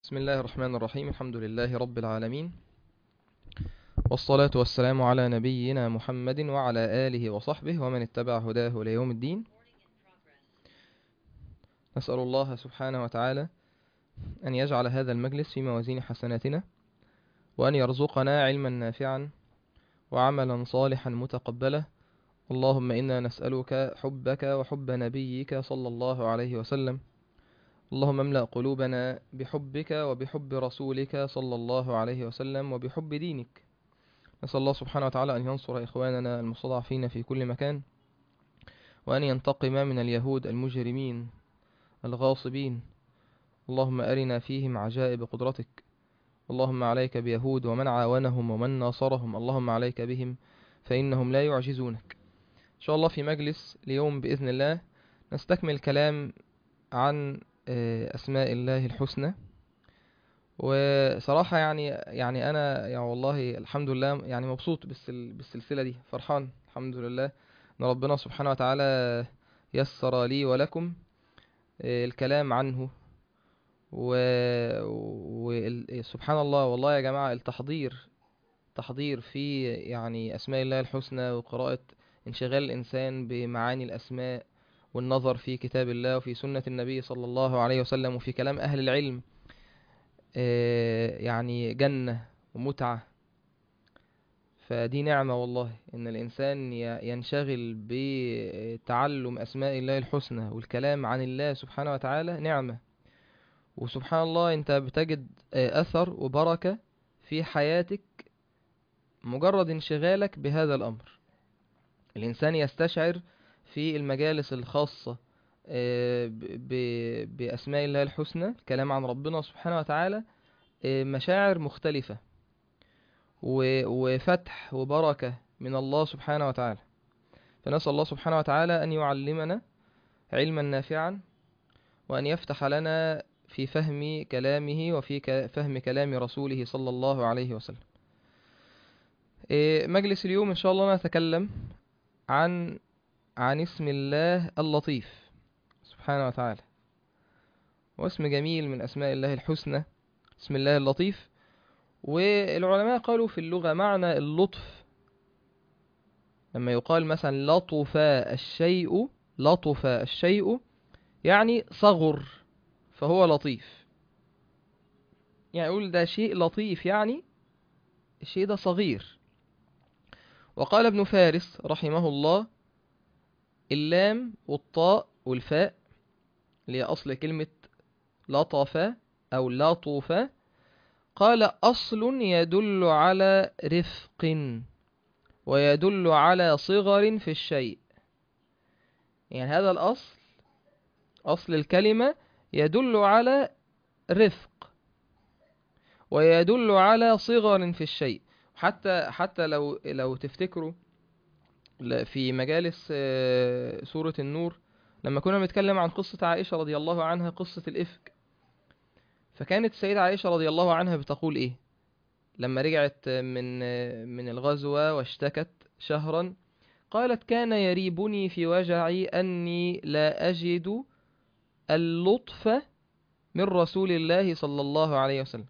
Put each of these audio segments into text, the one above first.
بسم الله الرحمن الرحيم الحمد لله رب العالمين والصلاة والسلام على نبينا محمد وعلى آله وصحبه ومن اتبع هداه ليوم الدين نسأل الله سبحانه وتعالى أن يجعل هذا المجلس في موازين حسناتنا وأن يرزقنا علما نافعا وعملا صالحا متقبلا اللهم إنا نسألك حبك وحب نبيك صلى الله عليه وسلم اللهم املأ قلوبنا بحبك وبحب رسولك صلى الله عليه وسلم وبحب دينك نسأل الله سبحانه وتعالى أن ينصر إخواننا المستضعفين في كل مكان وأن ينتقم من اليهود المجرمين الغاصبين اللهم أرنا فيهم عجائب قدرتك اللهم عليك بيهود ومن عاونهم ومن ناصرهم اللهم عليك بهم فإنهم لا يعجزونك إن شاء الله في مجلس اليوم بإذن الله نستكمل كلام عن أسماء الله الحسنى وصراحة يعني يعني أنا يعني والله الحمد لله يعني مبسوط بالسل بالسلسلة دي فرحان الحمد لله إن ربنا سبحانه وتعالى يسر لي ولكم الكلام عنه و... وسبحان الله والله يا جماعة التحضير تحضير في يعني أسماء الله الحسنى وقراءة انشغال الإنسان بمعاني الأسماء والنظر في كتاب الله وفي سنة النبي صلى الله عليه وسلم وفي كلام أهل العلم يعني جنة ومتعة فدي نعمة والله إن الإنسان ينشغل بتعلم أسماء الله الحسنى والكلام عن الله سبحانه وتعالى نعمة وسبحان الله أنت بتجد أثر وبركة في حياتك مجرد انشغالك بهذا الأمر الإنسان يستشعر في المجالس الخاصة بأسماء الله الحسنى الكلام عن ربنا سبحانه وتعالى مشاعر مختلفة وفتح وبركة من الله سبحانه وتعالى فنسأل الله سبحانه وتعالى أن يعلمنا علما نافعا وأن يفتح لنا في فهم كلامه وفي فهم كلام رسوله صلى الله عليه وسلم مجلس اليوم إن شاء الله نتكلم عن عن اسم الله اللطيف سبحانه وتعالى واسم جميل من أسماء الله الحسنى اسم الله اللطيف والعلماء قالوا في اللغة معنى اللطف لما يقال مثلا لطف الشيء لطف الشيء يعني صغر فهو لطيف يعني يقول ده شيء لطيف يعني الشيء ده صغير وقال ابن فارس رحمه الله اللام والطاء والفاء اللي هي أصل كلمة لطف أو لطف قال أصل يدل على رفق ويدل على صغر في الشيء يعني هذا الأصل أصل الكلمة يدل على رفق ويدل على صغر في الشيء حتى حتى لو لو تفتكروا في مجالس سورة النور لما كنا بنتكلم عن قصة عائشة رضي الله عنها قصة الإفك فكانت السيدة عائشة رضي الله عنها بتقول إيه لما رجعت من من الغزوة واشتكت شهرا قالت كان يريبني في وجعي أني لا أجد اللطف من رسول الله صلى الله عليه وسلم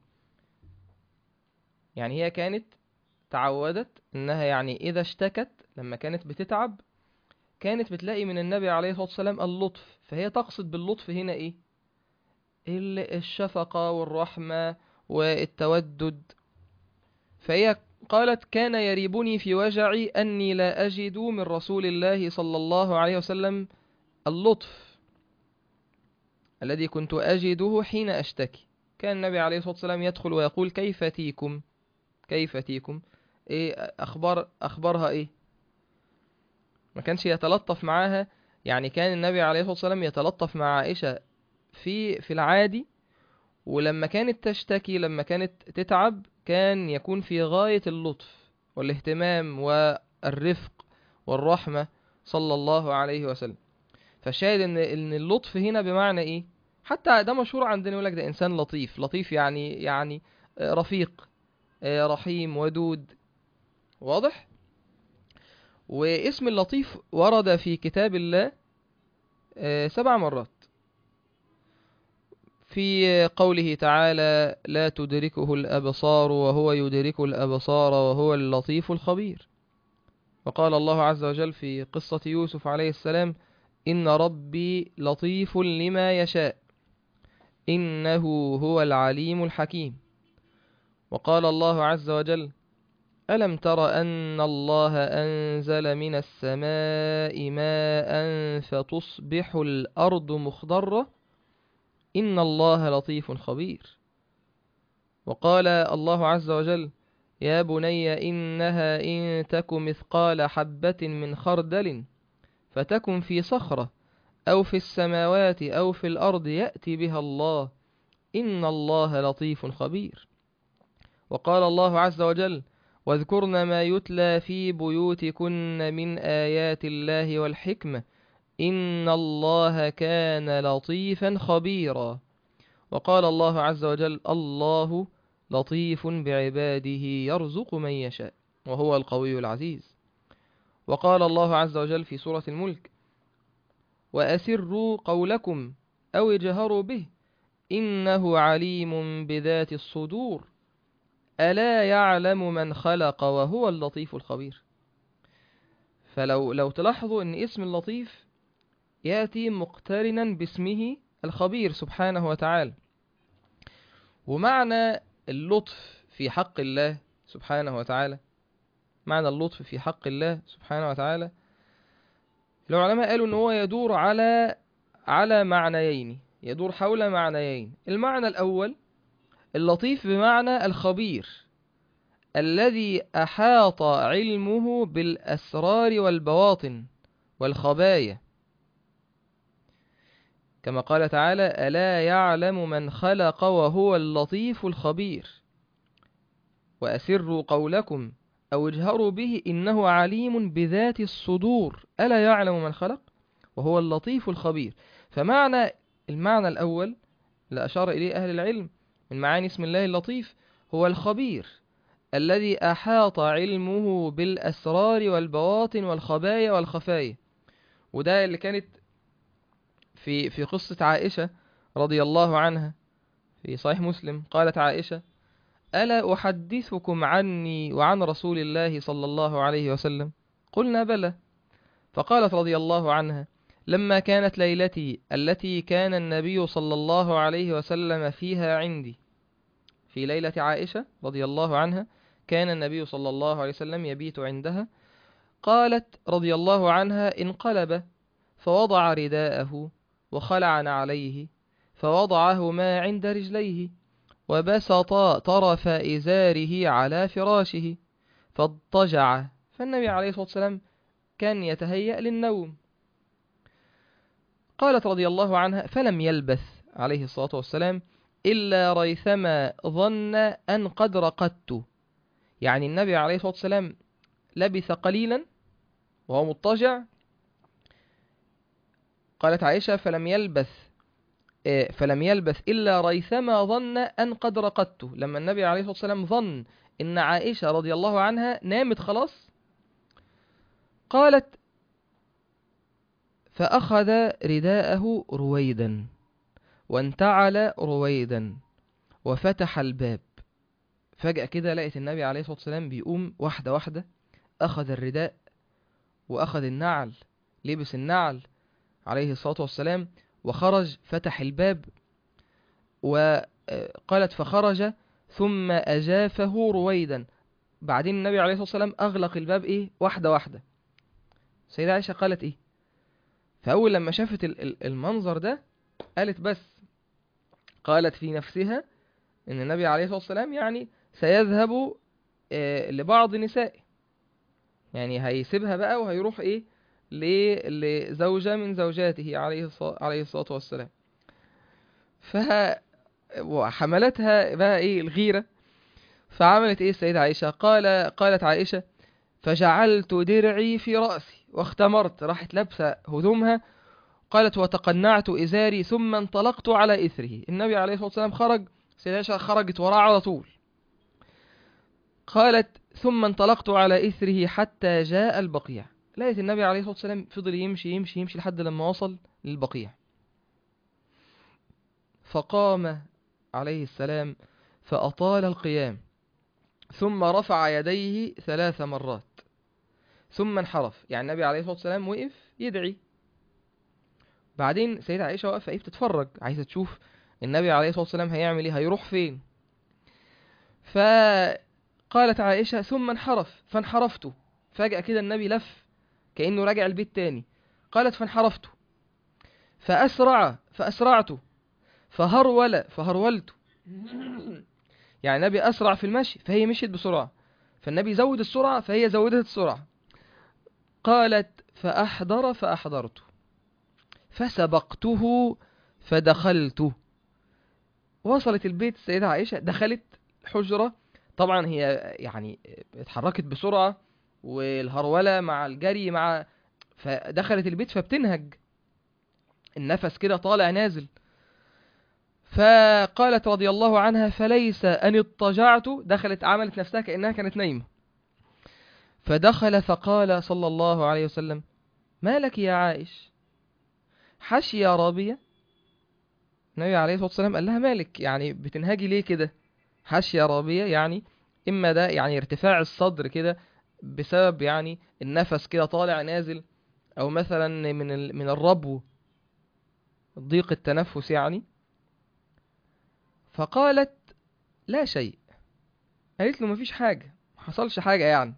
يعني هي كانت تعودت انها يعني اذا اشتكت لما كانت بتتعب كانت بتلاقي من النبي عليه الصلاة والسلام اللطف فهي تقصد باللطف هنا ايه الشفقة والرحمة والتودد فهي قالت كان يريبني في وجعي أني لا أجد من رسول الله صلى الله عليه وسلم اللطف الذي كنت أجده حين أشتكي كان النبي عليه الصلاة والسلام يدخل ويقول كيف تيكم كيف تيكم ايه اخبار اخبارها ايه ما كانش يتلطف معاها يعني كان النبي عليه الصلاه والسلام يتلطف مع عائشه في في العادي ولما كانت تشتكي لما كانت تتعب كان يكون في غايه اللطف والاهتمام والرفق والرحمه صلى الله عليه وسلم فالشاهد ان ان اللطف هنا بمعنى ايه حتى ده مشهور عندنا يقول لك ده انسان لطيف لطيف يعني يعني رفيق رحيم ودود واضح واسم اللطيف ورد في كتاب الله سبع مرات في قوله تعالى لا تدركه الأبصار وهو يدرك الأبصار وهو اللطيف الخبير وقال الله عز وجل في قصة يوسف عليه السلام إن ربي لطيف لما يشاء إنه هو العليم الحكيم وقال الله عز وجل ألم تر أن الله أنزل من السماء ماء فتصبح الأرض مخضرة إن الله لطيف خبير وقال الله عز وجل يا بني إنها إن تك مثقال حبة من خردل فتكن في صخرة أو في السماوات أو في الأرض يأتي بها الله إن الله لطيف خبير وقال الله عز وجل واذكرن ما يتلى في بيوتكن من آيات الله والحكمة إن الله كان لطيفا خبيرا وقال الله عز وجل الله لطيف بعباده يرزق من يشاء وهو القوي العزيز وقال الله عز وجل في سورة الملك وأسروا قولكم أو اجهروا به إنه عليم بذات الصدور ألا يعلم من خلق وهو اللطيف الخبير فلو لو تلاحظوا أن اسم اللطيف يأتي مقترنا باسمه الخبير سبحانه وتعالى ومعنى اللطف في حق الله سبحانه وتعالى معنى اللطف في حق الله سبحانه وتعالى العلماء قالوا ان هو يدور على على معنيين يدور حول معنيين المعنى الاول اللطيف بمعنى الخبير الذي احاط علمه بالاسرار والبواطن والخبايا كما قال تعالى ألا يعلم من خلق وهو اللطيف الخبير وأسروا قولكم أو اجهروا به إنه عليم بذات الصدور ألا يعلم من خلق وهو اللطيف الخبير فمعنى المعنى الأول اللي أشار إليه أهل العلم من معاني اسم الله اللطيف هو الخبير الذي أحاط علمه بالأسرار والبواطن والخبايا والخفايا وده اللي كانت في في قصة عائشة رضي الله عنها في صحيح مسلم قالت عائشة ألا أحدثكم عني وعن رسول الله صلى الله عليه وسلم قلنا بلى فقالت رضي الله عنها لما كانت ليلتي التي كان النبي صلى الله عليه وسلم فيها عندي في ليلة عائشة رضي الله عنها كان النبي صلى الله عليه وسلم يبيت عندها قالت رضي الله عنها انقلب فوضع رداءه وخلع عليه فوضعهما عند رجليه وبسط طرف إزاره على فراشه فاضطجع فالنبي عليه الصلاة والسلام كان يتهيأ للنوم قالت رضي الله عنها فلم يلبث عليه الصلاة والسلام إلا ريثما ظن أن قد رقدت يعني النبي عليه الصلاة والسلام لبث قليلا وهو مضطجع قالت عائشة فلم يلبث فلم يلبث إلا ريثما ظن أن قد رقدت لما النبي عليه الصلاة والسلام ظن إن عائشة رضي الله عنها نامت خلاص قالت فأخذ رداءه رويدا وانتعل رويدا وفتح الباب فجأة كده لقيت النبي عليه الصلاة والسلام بيقوم واحدة واحدة أخذ الرداء وأخذ النعل لبس النعل عليه الصلاة والسلام وخرج فتح الباب وقالت فخرج ثم أجافه رويدا بعدين النبي عليه الصلاة والسلام أغلق الباب إيه واحدة واحدة سيدة عائشة قالت إيه فأول لما شافت المنظر ده قالت بس قالت في نفسها إن النبي عليه الصلاة والسلام يعني سيذهب لبعض نسائه يعني هيسيبها بقى وهيروح إيه لزوجة من زوجاته عليه عليه الصلاة والسلام ف وحملتها بقى ايه الغيرة فعملت ايه السيدة عائشة قال قالت عائشة فجعلت درعي في رأسي واختمرت راحت لابسة هدومها قالت وتقنعت إزاري ثم انطلقت على إثره النبي عليه الصلاة والسلام خرج السيدة عائشة خرجت وراه على طول قالت ثم انطلقت على إثره حتى جاء البقيع لقيت النبي عليه الصلاة والسلام فضل يمشي يمشي يمشي لحد لما وصل للبقيع فقام عليه السلام فأطال القيام ثم رفع يديه ثلاث مرات ثم انحرف يعني النبي عليه الصلاة والسلام وقف يدعي بعدين سيدة عائشة واقفة ايه بتتفرج عايزة تشوف النبي عليه الصلاة والسلام هيعمل ايه هيروح فين فقالت عائشة ثم انحرف فانحرفت فجأة كده النبي لف كأنه راجع البيت تاني قالت فانحرفت فأسرع فأسرعت فهرول فهرولت يعني النبي أسرع في المشي فهي مشيت بسرعة فالنبي زود السرعة فهي زودت السرعة قالت فأحضر فأحضرت فسبقته فدخلت وصلت البيت السيدة عائشة دخلت الحجرة طبعا هي يعني اتحركت بسرعة والهرولة مع الجري مع فدخلت البيت فبتنهج النفس كده طالع نازل فقالت رضي الله عنها فليس أن اضطجعت دخلت عملت نفسها كأنها كانت نايمة فدخل فقال صلى الله عليه وسلم ما لك يا عائش حشي يا رابية النبي عليه الصلاة والسلام قال لها مالك يعني بتنهجي ليه كده حشي يا رابية يعني إما ده يعني ارتفاع الصدر كده بسبب يعني النفس كده طالع نازل أو مثلا من ال... من الربو ضيق التنفس يعني فقالت لا شيء قالت له مفيش حاجة ما حصلش حاجة يعني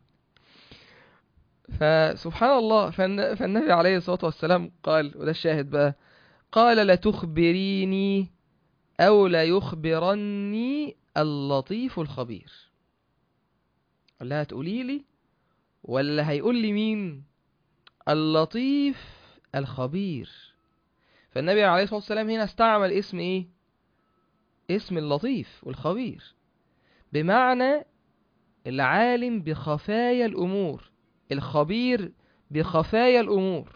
فسبحان الله فالن- فالنبي عليه الصلاة والسلام قال وده الشاهد بقى قال لتخبريني أو ليخبرني اللطيف الخبير قال لها تقولي لي ولا هيقول لي مين اللطيف الخبير فالنبي عليه الصلاة والسلام هنا استعمل اسم ايه اسم اللطيف والخبير بمعنى العالم بخفايا الأمور الخبير بخفايا الأمور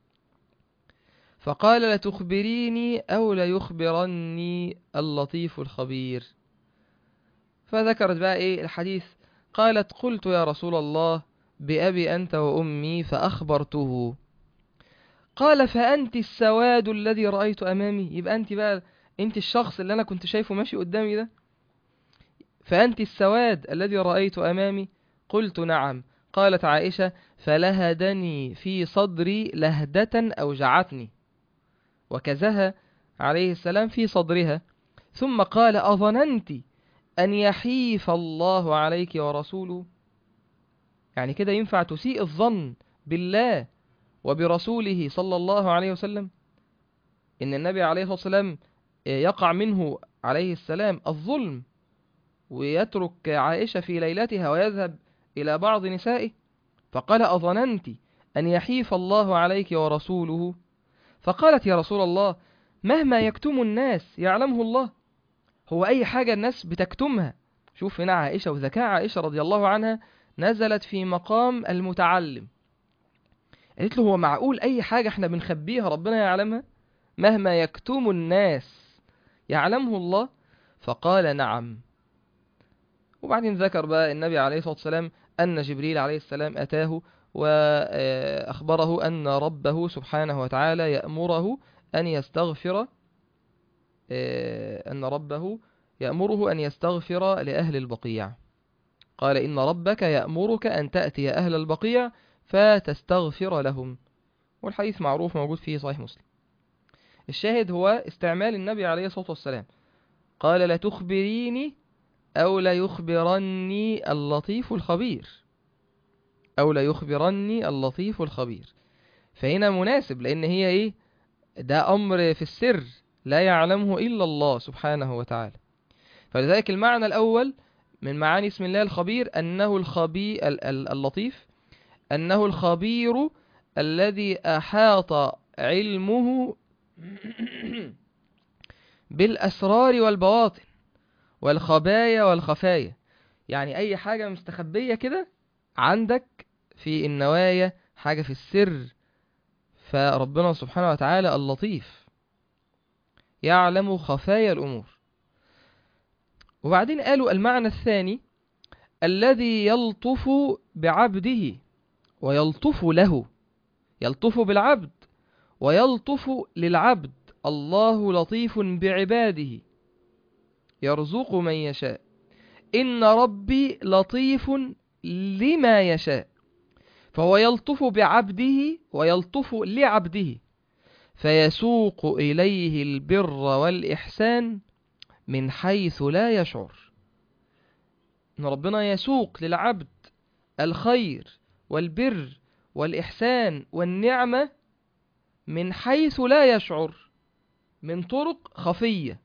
فقال لتخبريني أو ليخبرني اللطيف الخبير فذكرت بقى إيه الحديث قالت قلت يا رسول الله بأبي أنت وأمي فأخبرته قال فأنت السواد الذي رأيت أمامي يبقى أنت بقى أنت الشخص اللي أنا كنت شايفه ماشي قدامي ده فأنت السواد الذي رأيت أمامي قلت نعم قالت عائشة فلهدني في صدري لهدة أوجعتني وكزها عليه السلام في صدرها ثم قال أظننت أن يحيف الله عليك ورسوله يعني كده ينفع تسيء الظن بالله وبرسوله صلى الله عليه وسلم إن النبي عليه الصلاة والسلام يقع منه عليه السلام الظلم ويترك عائشة في ليلتها ويذهب إلى بعض نسائه فقال أظننت أن يحيف الله عليك ورسوله فقالت يا رسول الله مهما يكتم الناس يعلمه الله هو أي حاجة الناس بتكتمها شوف هنا عائشة وذكاء عائشة رضي الله عنها نزلت في مقام المتعلم قالت له هو معقول أي حاجة احنا بنخبيها ربنا يعلمها مهما يكتم الناس يعلمه الله فقال نعم وبعدين ذكر بقى النبي عليه الصلاة والسلام أن جبريل عليه السلام أتاه وأخبره أن ربه سبحانه وتعالى يأمره أن يستغفر أن ربه يأمره أن يستغفر لأهل البقيع قال إن ربك يأمرك أن تأتي أهل البقيع فتستغفر لهم والحديث معروف موجود في صحيح مسلم الشاهد هو استعمال النبي عليه الصلاة والسلام قال لتخبريني أو ليخبرني اللطيف الخبير أو ليخبرني اللطيف الخبير فهنا مناسب لأن هي إيه ده أمر في السر لا يعلمه إلا الله سبحانه وتعالى فلذلك المعنى الأول من معاني اسم الله الخبير أنه الخبي اللطيف أنه الخبير الذي أحاط علمه بالأسرار والبواطن والخبايا والخفايا يعني أي حاجة مستخبية كده عندك في النوايا حاجة في السر فربنا سبحانه وتعالى اللطيف يعلم خفايا الأمور وبعدين قالوا المعنى الثاني الذي يلطف بعبده ويلطف له يلطف بالعبد ويلطف للعبد الله لطيف بعباده يرزق من يشاء إن ربي لطيف لما يشاء فهو يلطف بعبده ويلطف لعبده فيسوق إليه البر والإحسان من حيث لا يشعر إن ربنا يسوق للعبد الخير والبر والإحسان والنعمة من حيث لا يشعر من طرق خفية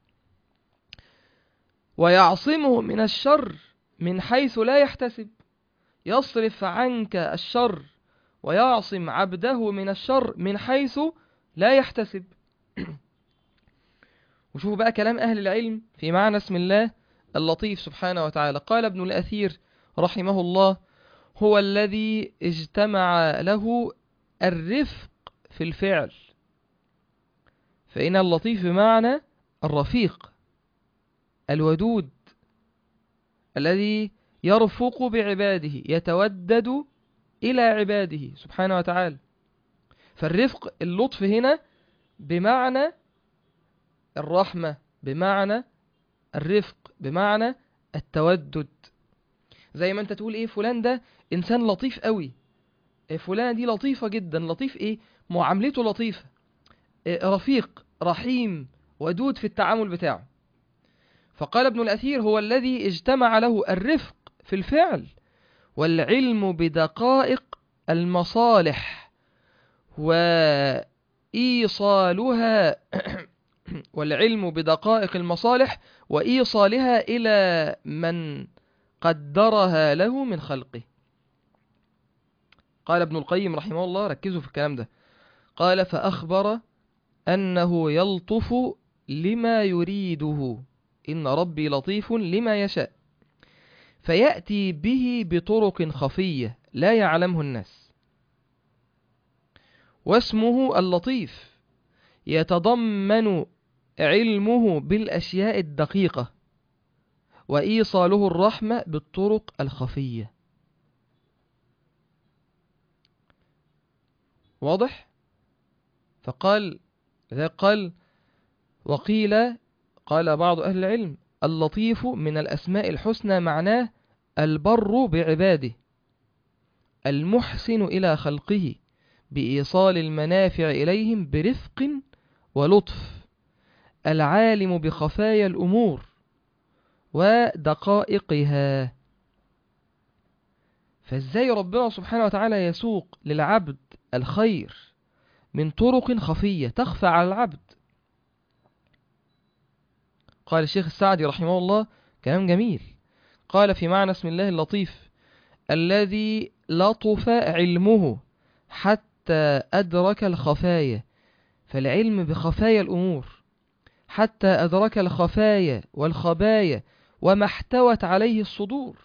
ويعصمه من الشر من حيث لا يحتسب يصرف عنك الشر ويعصم عبده من الشر من حيث لا يحتسب وشوفوا بقى كلام أهل العلم في معنى اسم الله اللطيف سبحانه وتعالى قال ابن الأثير رحمه الله هو الذي اجتمع له الرفق في الفعل فإن اللطيف بمعنى الرفيق الودود الذي يرفق بعباده يتودد إلى عباده سبحانه وتعالى فالرفق اللطف هنا بمعنى الرحمة بمعنى الرفق بمعنى التودد زي ما انت تقول ايه فلان ده انسان لطيف قوي إيه فلانة دي لطيفة جدا لطيف ايه معاملته لطيفة إيه رفيق رحيم ودود في التعامل بتاعه فقال ابن الأثير هو الذي اجتمع له الرفق في الفعل والعلم بدقائق المصالح وإيصالها والعلم بدقائق المصالح وإيصالها إلى من قدرها له من خلقه قال ابن القيم رحمه الله ركزوا في الكلام ده قال فأخبر أنه يلطف لما يريده إن ربي لطيف لما يشاء فيأتي به بطرق خفية لا يعلمه الناس واسمه اللطيف يتضمن علمه بالأشياء الدقيقة وإيصاله الرحمة بالطرق الخفية واضح؟ فقال ذا قال وقيل قال بعض أهل العلم اللطيف من الأسماء الحسنى معناه البر بعباده المحسن إلى خلقه بإيصال المنافع إليهم برفق ولطف العالم بخفايا الأمور ودقائقها فازاي ربنا سبحانه وتعالى يسوق للعبد الخير من طرق خفية تخفى على العبد قال الشيخ السعدي رحمه الله كلام جميل قال في معنى اسم الله اللطيف الذي لطف علمه حتى أدرك الخفايا فالعلم بخفايا الأمور حتى أدرك الخفايا والخبايا وما احتوت عليه الصدور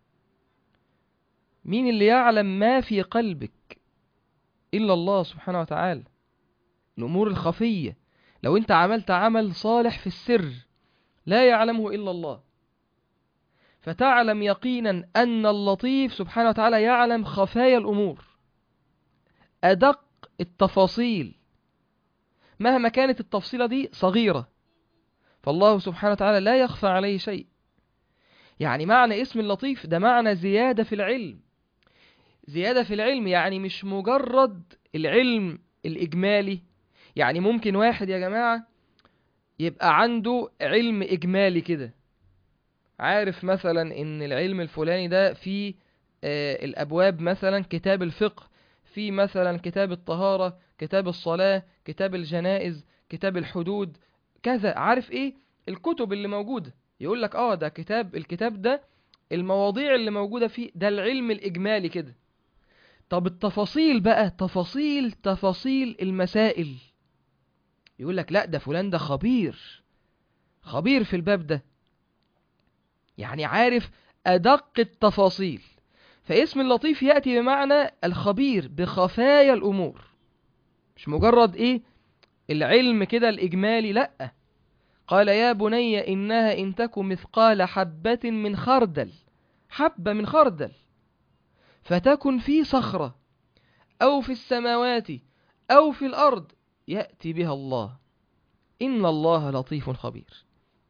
مين اللي يعلم ما في قلبك إلا الله سبحانه وتعالى الأمور الخفية لو أنت عملت عمل صالح في السر لا يعلمه إلا الله فتعلم يقينا أن اللطيف سبحانه وتعالى يعلم خفايا الأمور أدق التفاصيل مهما كانت التفصيلة دي صغيرة فالله سبحانه وتعالى لا يخفى عليه شيء يعني معنى اسم اللطيف ده معنى زيادة في العلم زيادة في العلم يعني مش مجرد العلم الإجمالي يعني ممكن واحد يا جماعة يبقى عنده علم إجمالي كده عارف مثلا إن العلم الفلاني ده فيه آه الأبواب مثلا كتاب الفقه في مثلا كتاب الطهارة كتاب الصلاة كتاب الجنائز كتاب الحدود كذا عارف ايه الكتب اللي موجودة يقول لك اه ده كتاب الكتاب ده المواضيع اللي موجودة فيه ده العلم الإجمالي كده طب التفاصيل بقى تفاصيل تفاصيل المسائل يقول لك لا ده فلان ده خبير خبير في الباب ده يعني عارف أدق التفاصيل فاسم اللطيف يأتي بمعنى الخبير بخفايا الأمور مش مجرد إيه العلم كده الإجمالي لأ قال يا بني إنها إن تك مثقال حبة من خردل حبة من خردل فتكن في صخرة أو في السماوات أو في الأرض يأتي بها الله إن الله لطيف خبير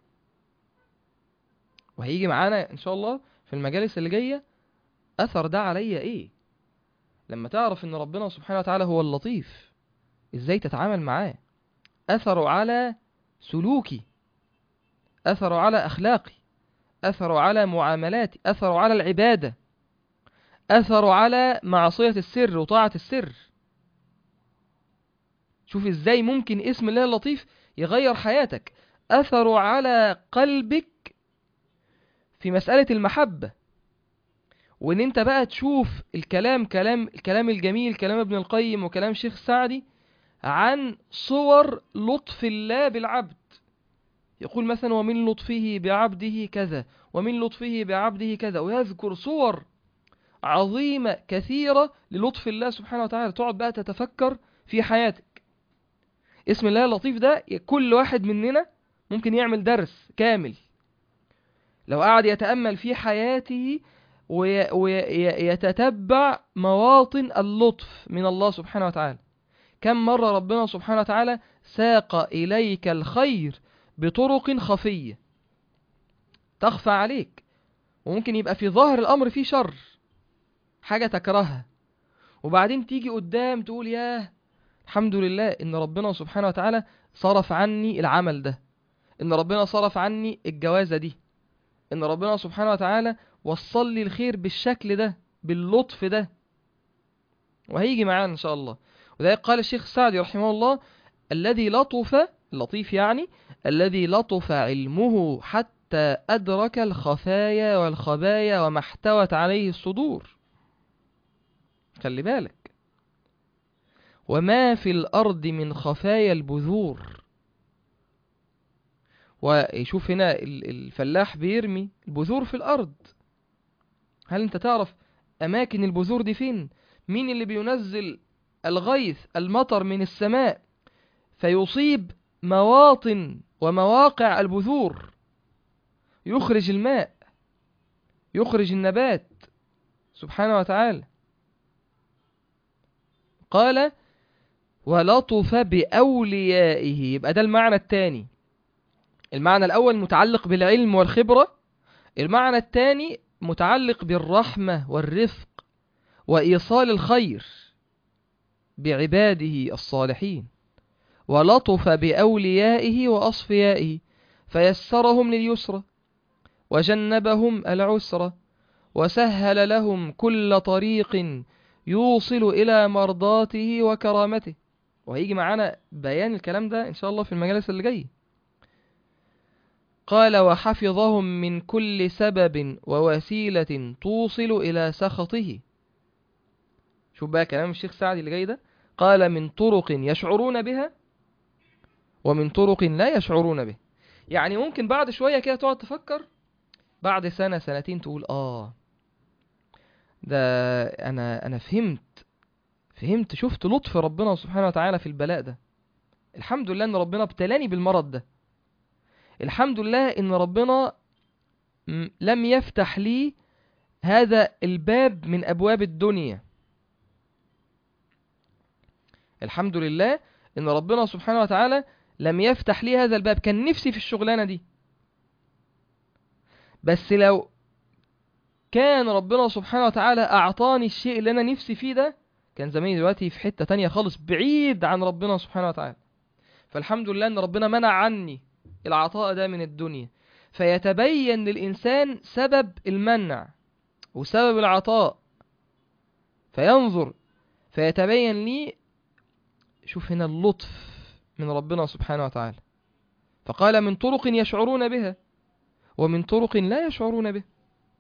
وهيجي معانا إن شاء الله في المجالس اللي جاية أثر ده عليا إيه لما تعرف إن ربنا سبحانه وتعالى هو اللطيف إزاي تتعامل معاه أثره على سلوكي أثره على أخلاقي أثره على معاملاتي أثره على العبادة أثره على معصية السر وطاعة السر شوف إزاي ممكن اسم الله اللطيف يغير حياتك أثره على قلبك في مسألة المحبة وإن أنت بقى تشوف الكلام كلام الكلام الجميل كلام ابن القيم وكلام شيخ سعدي عن صور لطف الله بالعبد يقول مثلا ومن لطفه بعبده كذا ومن لطفه بعبده كذا ويذكر صور عظيمة كثيرة للطف الله سبحانه وتعالى تقعد بقى تتفكر في حياتك اسم الله اللطيف ده كل واحد مننا ممكن يعمل درس كامل لو قعد يتأمل في حياته ويتتبع مواطن اللطف من الله سبحانه وتعالى كم مرة ربنا سبحانه وتعالى ساق إليك الخير بطرق خفية تخفى عليك وممكن يبقى في ظاهر الأمر فيه شر حاجة تكرهها وبعدين تيجي قدام تقول ياه الحمد لله إن ربنا سبحانه وتعالى صرف عني العمل ده إن ربنا صرف عني الجوازة دي إن ربنا سبحانه وتعالى وصل لي الخير بالشكل ده باللطف ده وهيجي معانا إن شاء الله وذلك قال الشيخ سعدي رحمه الله الذي لطف اللطيف يعني الذي لطف علمه حتى أدرك الخفايا والخبايا وما احتوت عليه الصدور خلي بالك وما في الأرض من خفايا البذور ويشوف هنا الفلاح بيرمي البذور في الأرض هل انت تعرف أماكن البذور دي فين مين اللي بينزل الغيث المطر من السماء فيصيب مواطن ومواقع البذور يخرج الماء يخرج النبات سبحانه وتعالى قال ولطف بأوليائه يبقى ده المعنى الثاني المعنى الأول متعلق بالعلم والخبرة المعنى الثاني متعلق بالرحمة والرفق وإيصال الخير بعباده الصالحين ولطف بأوليائه وأصفيائه فيسرهم لليسرى وجنبهم العسرى وسهل لهم كل طريق يوصل إلى مرضاته وكرامته وهيجي معانا بيان الكلام ده إن شاء الله في المجالس اللي جاي قال وحفظهم من كل سبب ووسيلة توصل إلى سخطه شوف بقى كلام الشيخ سعدي اللي جاي ده قال من طرق يشعرون بها ومن طرق لا يشعرون به يعني ممكن بعد شوية كده تقعد تفكر بعد سنة سنتين تقول آه ده أنا أنا فهمت فهمت شفت لطف ربنا سبحانه وتعالى في البلاء ده الحمد لله إن ربنا ابتلاني بالمرض ده الحمد لله إن ربنا لم يفتح لي هذا الباب من أبواب الدنيا الحمد لله إن ربنا سبحانه وتعالى لم يفتح لي هذا الباب كان نفسي في الشغلانة دي بس لو كان ربنا سبحانه وتعالى أعطاني الشيء اللي أنا نفسي فيه ده كان زماني دلوقتي في حتة تانية خالص بعيد عن ربنا سبحانه وتعالى فالحمد لله أن ربنا منع عني العطاء ده من الدنيا فيتبين للإنسان سبب المنع وسبب العطاء فينظر فيتبين لي شوف هنا اللطف من ربنا سبحانه وتعالى فقال من طرق يشعرون بها ومن طرق لا يشعرون بها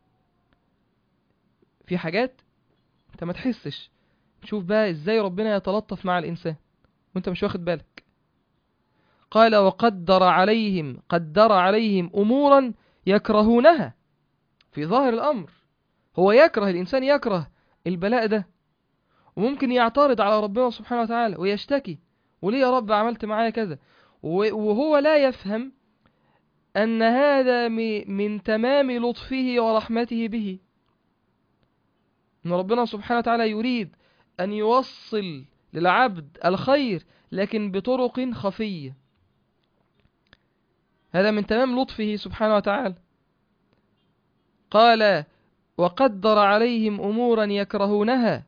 في حاجات انت ما تحسش شوف بقى ازاي ربنا يتلطف مع الانسان وانت مش واخد بالك قال وقدر عليهم قدر عليهم امورا يكرهونها في ظاهر الامر هو يكره الانسان يكره البلاء ده وممكن يعترض على ربنا سبحانه وتعالى ويشتكي وليه يا رب عملت معايا كذا وهو لا يفهم أن هذا من تمام لطفه ورحمته به أن ربنا سبحانه وتعالى يريد أن يوصل للعبد الخير لكن بطرق خفية هذا من تمام لطفه سبحانه وتعالى قال وقدر عليهم أمورا يكرهونها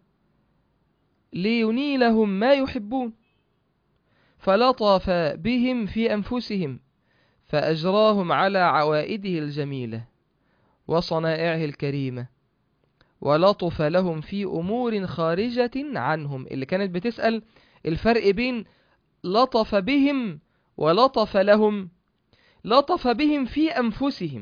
لينيلهم ما يحبون فلطف بهم في أنفسهم فأجراهم على عوائده الجميلة وصنائعه الكريمة ولطف لهم في أمور خارجة عنهم اللي كانت بتسأل الفرق بين لطف بهم ولطف لهم لطف بهم في أنفسهم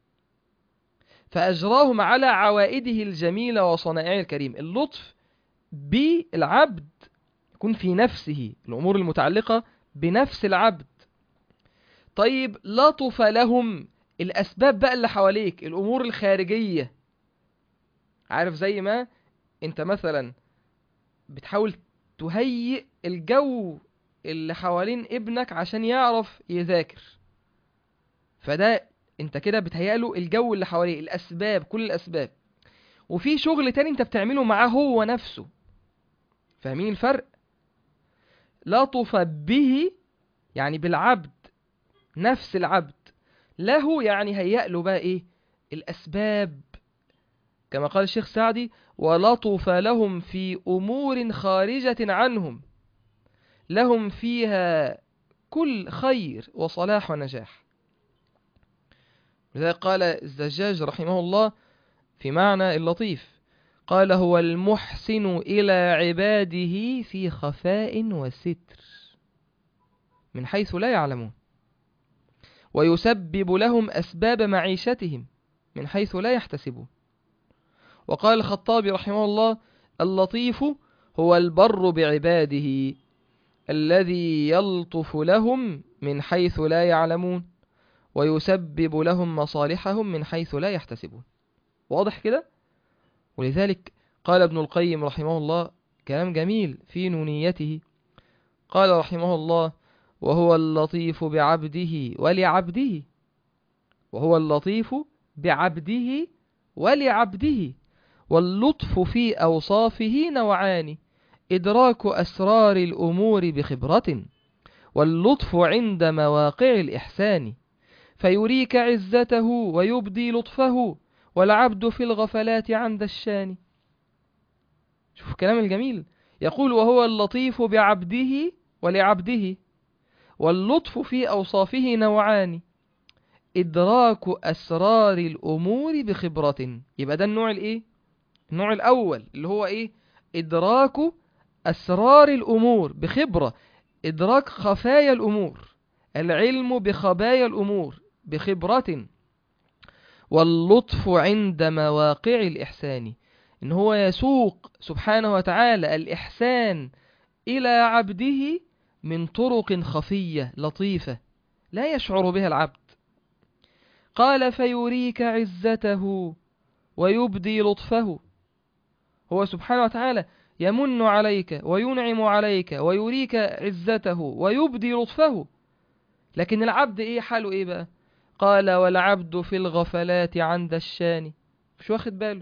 فأجراهم على عوائده الجميلة وصنائعه الكريم اللطف بالعبد يكون في نفسه الأمور المتعلقة بنفس العبد طيب لطف لهم الأسباب بقى اللي حواليك الأمور الخارجية عارف زي ما انت مثلا بتحاول تهيئ الجو اللي حوالين ابنك عشان يعرف يذاكر فده انت كده بتهيأ له الجو اللي حواليه الأسباب كل الأسباب وفي شغل تاني انت بتعمله معاه هو نفسه فاهمين الفرق لطف به يعني بالعبد نفس العبد له يعني هيأ له بقى ايه الأسباب كما قال الشيخ سعدي ولطف لهم في أمور خارجة عنهم لهم فيها كل خير وصلاح ونجاح لذلك قال الزجاج رحمه الله في معنى اللطيف قال هو المحسن إلى عباده في خفاء وستر من حيث لا يعلمون ويسبب لهم أسباب معيشتهم من حيث لا يحتسبون وقال الخطابي رحمه الله اللطيف هو البر بعباده الذي يلطف لهم من حيث لا يعلمون ويسبب لهم مصالحهم من حيث لا يحتسبون واضح كده ولذلك قال ابن القيم رحمه الله كلام جميل في نونيته قال رحمه الله وهو اللطيف بعبده ولعبده وهو اللطيف بعبده ولعبده واللطف في أوصافه نوعان إدراك أسرار الأمور بخبرة واللطف عند مواقع الإحسان فيريك عزته ويبدي لطفه والعبد في الغفلات عند الشان شوف الكلام الجميل يقول وهو اللطيف بعبده ولعبده واللطف في أوصافه نوعان إدراك أسرار الأمور بخبرة يبقى ده النوع الإيه؟ النوع الأول اللي هو إيه؟ إدراك أسرار الأمور بخبرة إدراك خفايا الأمور العلم بخبايا الأمور بخبرة واللطف عند مواقع الإحسان إن هو يسوق سبحانه وتعالى الإحسان إلى عبده من طرق خفية لطيفة لا يشعر بها العبد قال فيريك عزته ويبدي لطفه هو سبحانه وتعالى يمن عليك وينعم عليك ويريك عزته ويبدي لطفه لكن العبد ايه حاله ايه بقى قال والعبد في الغفلات عند الشان مش واخد باله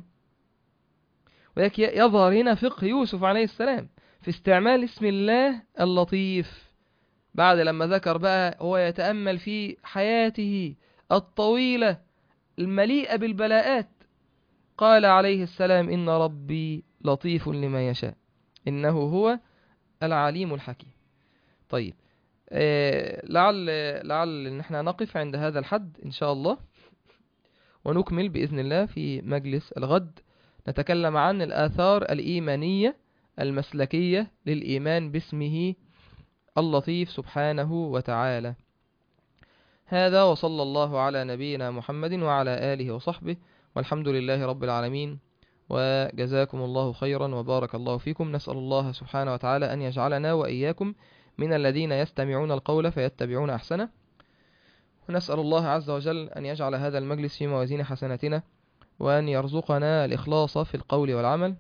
ولكن يظهر هنا فقه يوسف عليه السلام في استعمال اسم الله اللطيف بعد لما ذكر بقى هو يتأمل في حياته الطويلة المليئة بالبلاءات قال عليه السلام إن ربي لطيف لما يشاء إنه هو العليم الحكيم طيب آه لعل لعل ان احنا نقف عند هذا الحد ان شاء الله ونكمل باذن الله في مجلس الغد نتكلم عن الاثار الايمانيه المسلكيه للايمان باسمه اللطيف سبحانه وتعالى هذا وصلى الله على نبينا محمد وعلى اله وصحبه والحمد لله رب العالمين وجزاكم الله خيرا وبارك الله فيكم نسأل الله سبحانه وتعالى أن يجعلنا وإياكم من الذين يستمعون القول فيتبعون أحسنه ونسأل الله عز وجل أن يجعل هذا المجلس في موازين حسناتنا وأن يرزقنا الإخلاص في القول والعمل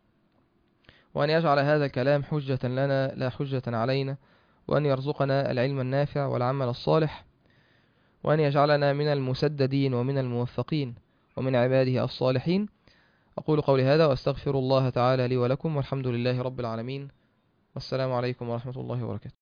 وأن يجعل هذا الكلام حجة لنا لا حجة علينا وأن يرزقنا العلم النافع والعمل الصالح وأن يجعلنا من المسددين ومن الموفقين ومن عباده الصالحين أقول قولي هذا وأستغفر الله تعالى لي ولكم والحمد لله رب العالمين والسلام عليكم ورحمة الله وبركاته